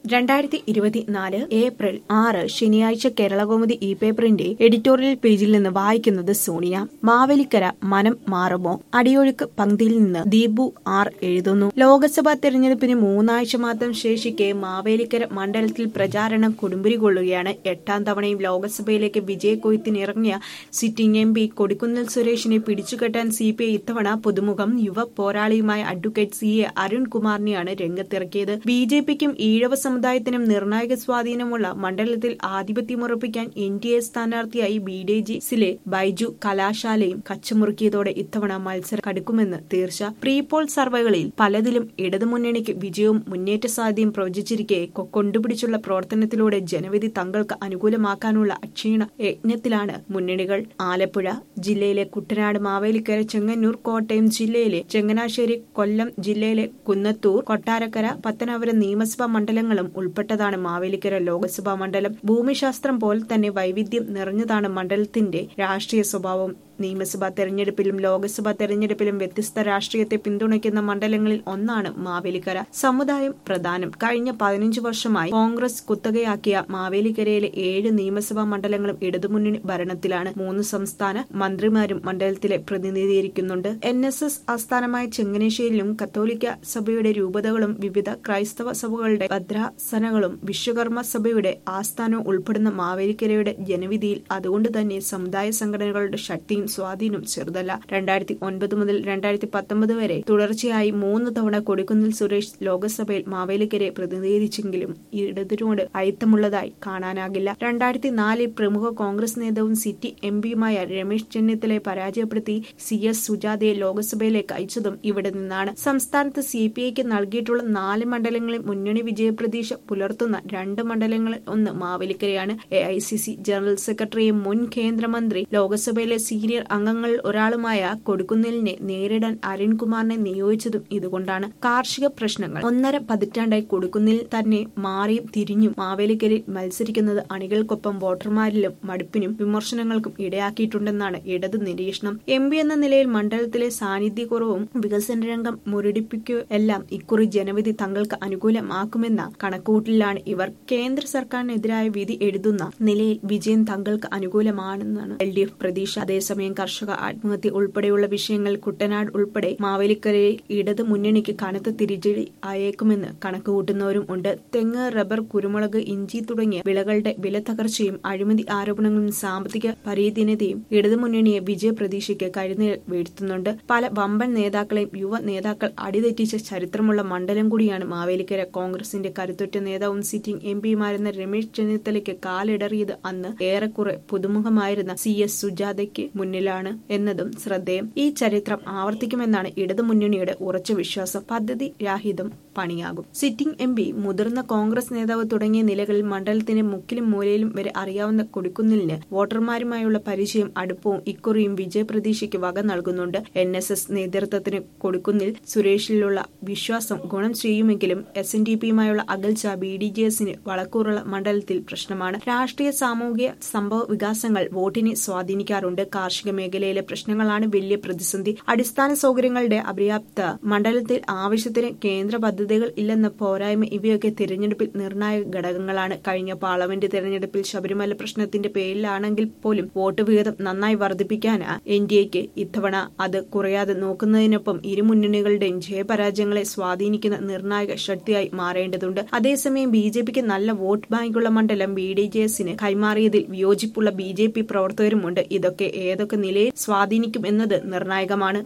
രണ്ടായിരത്തി ഇരുപത്തിനാല് ഏപ്രിൽ ആറ് ശനിയാഴ്ച കേരളകൗമുദി ഇ പേപ്പറിന്റെ എഡിറ്റോറിയൽ പേജിൽ നിന്ന് വായിക്കുന്നത് സോണിയ മാവേലിക്കര മനം മാറുമോ അടിയൊഴുക്ക് പങ്ക്തിയിൽ നിന്ന് ദീപു ആർ എഴുതുന്നു ലോക്സഭാ തെരഞ്ഞെടുപ്പിന് മൂന്നാഴ്ച മാത്രം ശേഷിക്കെ മാവേലിക്കര മണ്ഡലത്തിൽ പ്രചാരണം കൊടുമ്പിരി കൊള്ളുകയാണ് എട്ടാം തവണയും ലോക്സഭയിലേക്ക് വിജയക്കൊയ്ത്തിനിറങ്ങിയ സിറ്റിംഗ് എം പി കൊടിക്കുന്നിൽ സുരേഷിനെ പിടിച്ചുകെട്ടാൻ സി പി ഐ ഇത്തവണ പുതുമുഖം യുവ പോരാളിയുമായ അഡ്വക്കേറ്റ് സി എ അരുൺകുമാറിനെയാണ് രംഗത്തിറക്കിയത് ബി ജെ പിക്കും ഈഴവ സമുദായത്തിനും നിർണായക സ്വാധീനമുള്ള മണ്ഡലത്തിൽ ആധിപത്യമുറപ്പിക്കാൻ എൻ ഡി എ സ്ഥാനാർത്ഥിയായി ബി ഡി ജിസിലെ ബൈജു കലാശാലയും കച്ചമുറുക്കിയതോടെ ഇത്തവണ മത്സരം കടുക്കുമെന്ന് തീർച്ച പ്രീ പോൾ സർവേകളിൽ പലതിലും ഇടതുമുന്നണിക്ക് വിജയവും മുന്നേറ്റ സാധ്യതയും പ്രവചിച്ചിരിക്കെ കൊണ്ടുപിടിച്ചുള്ള പ്രവർത്തനത്തിലൂടെ ജനവിധി തങ്ങൾക്ക് അനുകൂലമാക്കാനുള്ള അക്ഷീണ യജ്ഞത്തിലാണ് മുന്നണികൾ ആലപ്പുഴ ജില്ലയിലെ കുട്ടനാട് മാവേലിക്കര ചെങ്ങന്നൂർ കോട്ടയം ജില്ലയിലെ ചങ്ങനാശ്ശേരി കൊല്ലം ജില്ലയിലെ കുന്നത്തൂർ കൊട്ടാരക്കര പത്തനാപുരം നിയമസഭാ മണ്ഡലങ്ങളും ഉൾപ്പെട്ടതാണ് മാവേലിക്കര ലോക്സഭാ മണ്ഡലം ഭൂമിശാസ്ത്രം പോലെ തന്നെ വൈവിധ്യം നിറഞ്ഞതാണ് മണ്ഡലത്തിന്റെ രാഷ്ട്രീയ സ്വഭാവം നിയമസഭാ തെരഞ്ഞെടുപ്പിലും ലോക്സഭാ തെരഞ്ഞെടുപ്പിലും വ്യത്യസ്ത രാഷ്ട്രീയത്തെ പിന്തുണയ്ക്കുന്ന മണ്ഡലങ്ങളിൽ ഒന്നാണ് മാവേലിക്കര സമുദായം പ്രധാനം കഴിഞ്ഞ പതിനഞ്ച് വർഷമായി കോൺഗ്രസ് കുത്തകയാക്കിയ മാവേലിക്കരയിലെ ഏഴ് നിയമസഭാ മണ്ഡലങ്ങളും ഇടതുമുന്നണി ഭരണത്തിലാണ് മൂന്ന് സംസ്ഥാന മന്ത്രിമാരും മണ്ഡലത്തിലെ പ്രതിനിധീകരിക്കുന്നുണ്ട് എൻ എസ് എസ് ആസ്ഥാനമായ ചെങ്ങനശ്ശേരിയിലും കത്തോലിക്ക സഭയുടെ രൂപതകളും വിവിധ ക്രൈസ്തവ സഭകളുടെ ഭദ്രാസനകളും വിശ്വകർമ്മ സഭയുടെ ആസ്ഥാനവും ഉൾപ്പെടുന്ന മാവേലിക്കരയുടെ ജനവിധിയിൽ അതുകൊണ്ട് തന്നെ സമുദായ സംഘടനകളുടെ ശക്തിയും സ്വാധീനം ചെറുതല്ല രണ്ടായിരത്തി ഒൻപത് മുതൽ രണ്ടായിരത്തി പത്തൊമ്പത് വരെ തുടർച്ചയായി മൂന്ന് തവണ കൊടിക്കുന്നിൽ സുരേഷ് ലോക്സഭയിൽ മാവേലിക്കരെ പ്രതിനിധീകരിച്ചെങ്കിലും ഇടതിനോട് അയിത്തമുള്ളതായി കാണാനാകില്ല രണ്ടായിരത്തി നാലിൽ പ്രമുഖ കോൺഗ്രസ് നേതാവും സിറ്റി എം പിയുമായ രമേശ് ചെന്നിത്തലയെ പരാജയപ്പെടുത്തി സി എസ് സുജാതയെ ലോക്സഭയിലേക്ക് അയച്ചതും ഇവിടെ നിന്നാണ് സംസ്ഥാനത്ത് സി പി ഐക്ക് നൽകിയിട്ടുള്ള നാല് മണ്ഡലങ്ങളിൽ മുന്നണി വിജയപ്രതീക്ഷ പുലർത്തുന്ന രണ്ട് മണ്ഡലങ്ങളിൽ ഒന്ന് മാവേലിക്കരയാണ് A I C C general സെക്രട്ടറിയും മുൻ കേന്ദ്രമന്ത്രി ലോക്സഭയിലെ സീനിയർ അംഗങ്ങളിൽ ഒരാളുമായ കൊടുക്കുന്നിലിനെ നേരിടാൻ അരുൺകുമാറിനെ നിയോഗിച്ചതും ഇതുകൊണ്ടാണ് കാർഷിക പ്രശ്നങ്ങൾ ഒന്നര പതിറ്റാണ്ടായി കൊടുക്കുന്നിൽ തന്നെ മാറിയും തിരിഞ്ഞും മാവേലിക്കരയിൽ മത്സരിക്കുന്നത് അണികൾക്കൊപ്പം വോട്ടർമാരിലും മടുപ്പിനും വിമർശനങ്ങൾക്കും ഇടയാക്കിയിട്ടുണ്ടെന്നാണ് ഇടത് നിരീക്ഷണം എം പി എന്ന നിലയിൽ മണ്ഡലത്തിലെ സാന്നിധ്യക്കുറവും വികസന രംഗം മുരടിപ്പിക്കുക എല്ലാം ഇക്കുറി ജനവിധി തങ്ങൾക്ക് അനുകൂലമാക്കുമെന്ന കണക്കുകൂട്ടലിലാണ് ഇവർ കേന്ദ്ര സർക്കാരിനെതിരായ വിധി എഴുതുന്ന നിലയിൽ വിജയം തങ്ങൾക്ക് അനുകൂലമാണെന്നാണ് എൽ ഡി എഫ് പ്രതീക്ഷ അതേസമയം കർഷക ആത്മഹത്യ ഉൾപ്പെടെയുള്ള വിഷയങ്ങൾ കുട്ടനാട് ഉൾപ്പെടെ മാവേലിക്കരയിൽ ഇടത് മുന്നണിക്ക് കനത്ത തിരിച്ചടി ആയേക്കുമെന്ന് കണക്കുകൂട്ടുന്നവരും ഉണ്ട് തെങ്ങ് റബ്ബർ കുരുമുളക് ഇഞ്ചി തുടങ്ങിയ വിളകളുടെ വില തകർച്ചയും അഴിമതി ആരോപണങ്ങളും സാമ്പത്തിക പരീതിനതയും ഇടതുമുന്നണിയെ വിജയപ്രതീക്ഷയ്ക്ക് കരുതൽ വീഴ്ത്തുന്നുണ്ട് പല വമ്പൻ നേതാക്കളെയും യുവ നേതാക്കൾ അടിതെറ്റിച്ച ചരിത്രമുള്ള മണ്ഡലം കൂടിയാണ് മാവേലിക്കര കോൺഗ്രസിന്റെ കരുത്തുറ്റ നേതാവും സിറ്റിംഗ് എം പിയുമായിരുന്ന രമേശ് ചെന്നിത്തലയ്ക്ക് കാലിടറിയത് അന്ന് ഏറെക്കുറെ പുതുമുഖമായിരുന്ന സി എസ് സുജാതയ്ക്ക് മുന്നിലാണ് എന്നതും ശ്രദ്ധേയം ഈ ചരിത്രം ആവർത്തിക്കുമെന്നാണ് ഇടതുമുന്നണിയുടെ ഉറച്ച വിശ്വാസം പദ്ധതി രാഹിതം പണിയാകും സിറ്റിംഗ് എം പി മുതിർന്ന കോൺഗ്രസ് നേതാവ് തുടങ്ങിയ നിലകളിൽ മണ്ഡലത്തിന്റെ മുക്കിലും മൂലയിലും വരെ അറിയാവുന്ന കൊടുക്കുന്നിലിന് വോട്ടർമാരുമായുള്ള പരിചയം അടുപ്പവും ഇക്കുറിയും വിജയപ്രതീക്ഷയ്ക്ക് വക നൽകുന്നുണ്ട് എൻ എസ് എസ് നേതൃത്വത്തിന് കൊടുക്കുന്നിൽ സുരേഷിലുള്ള വിശ്വാസം ഗുണം ചെയ്യുമെങ്കിലും എസ് എൻ ഡി പിയുമായുള്ള അകൽച്ച ബി ഡി ജെ എസിന് വളക്കൂറുള്ള മണ്ഡലത്തിൽ പ്രശ്നമാണ് രാഷ്ട്രീയ സാമൂഹിക സംഭവ വികാസങ്ങൾ വോട്ടിനെ സ്വാധീനിക്കാറുണ്ട് കാർഷിക മേഖലയിലെ പ്രശ്നങ്ങളാണ് വലിയ പ്രതിസന്ധി അടിസ്ഥാന സൗകര്യങ്ങളുടെ അപര്യാപ്ത മണ്ഡലത്തിൽ ആവശ്യത്തിന് കേന്ദ്ര പദ്ധതികൾ ഇല്ലെന്ന പോരായ്മ ഇവയൊക്കെ തിരഞ്ഞെടുപ്പിൽ നിർണായക ഘടകങ്ങളാണ് കഴിഞ്ഞ പാർലമെന്റ് തിരഞ്ഞെടുപ്പിൽ ശബരിമല പ്രശ്നത്തിന്റെ പേരിലാണെങ്കിൽ പോലും വോട്ട് വിഹിതം നന്നായി വർദ്ധിപ്പിക്കാൻ എൻ ഡി എക്ക് ഇത്തവണ അത് കുറയാതെ നോക്കുന്നതിനൊപ്പം ഇരു മുന്നണികളുടെയും ജയപരാജയങ്ങളെ സ്വാധീനിക്കുന്ന നിർണായക ശക്തിയായി മാറേണ്ടതുണ്ട് അതേസമയം ബി ജെ പിക്ക് നല്ല വോട്ട് ബാങ്കുള്ള മണ്ഡലം ബി ഡി ജെ എസിന് കൈമാറിയതിൽ വിയോജിപ്പുള്ള ബി ജെ പി പ്രവർത്തകരുമുണ്ട് ഇതൊക്കെ ഏതൊക്കെ നിലയിൽ സ്വാധീനിക്കും എന്നത് നിർണായകമാണ്